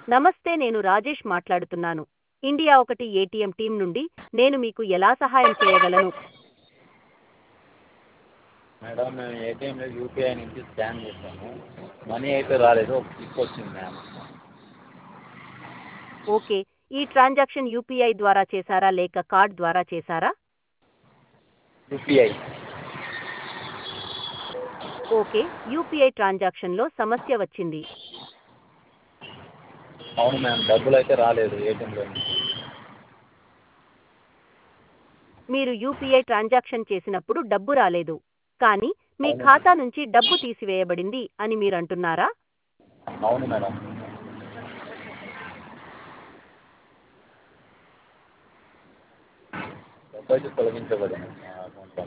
నమస్తే నేను రాజేష్ మాట్లాడుతున్నాను ఇండియా ఒకటి ఏటీఎం టీం నుండి నేను మీకు ఎలా సహాయం చేయగలను మేడం మేము ఏటీఎంలో యూపీఐ నుంచి స్కాన్ చేసాము మనీ అయితే రాలేదు ఒక స్లిప్ వచ్చింది మ్యామ్ ఓకే ఈ ట్రాన్సాక్షన్ యూపీఐ ద్వారా చేశారా లేక కార్డ్ ద్వారా చేశారా యూపీఐ ఓకే యూపీఐ ట్రాన్సాక్షన్లో సమస్య వచ్చింది అవును మ్యామ్ డబ్బులు అయితే రాలేదు ఏటీఎంలో నుంచి మీరు యూపీఐ ట్రాన్సాక్షన్ చేసినప్పుడు డబ్బు రాలేదు కానీ మీ ఖాతా నుంచి డబ్బు తీసివేయబడింది అని మీరు అంటున్నారా అవును మేడం డబ్బు అయితే తొలగించబడింది నా అకౌంట్లో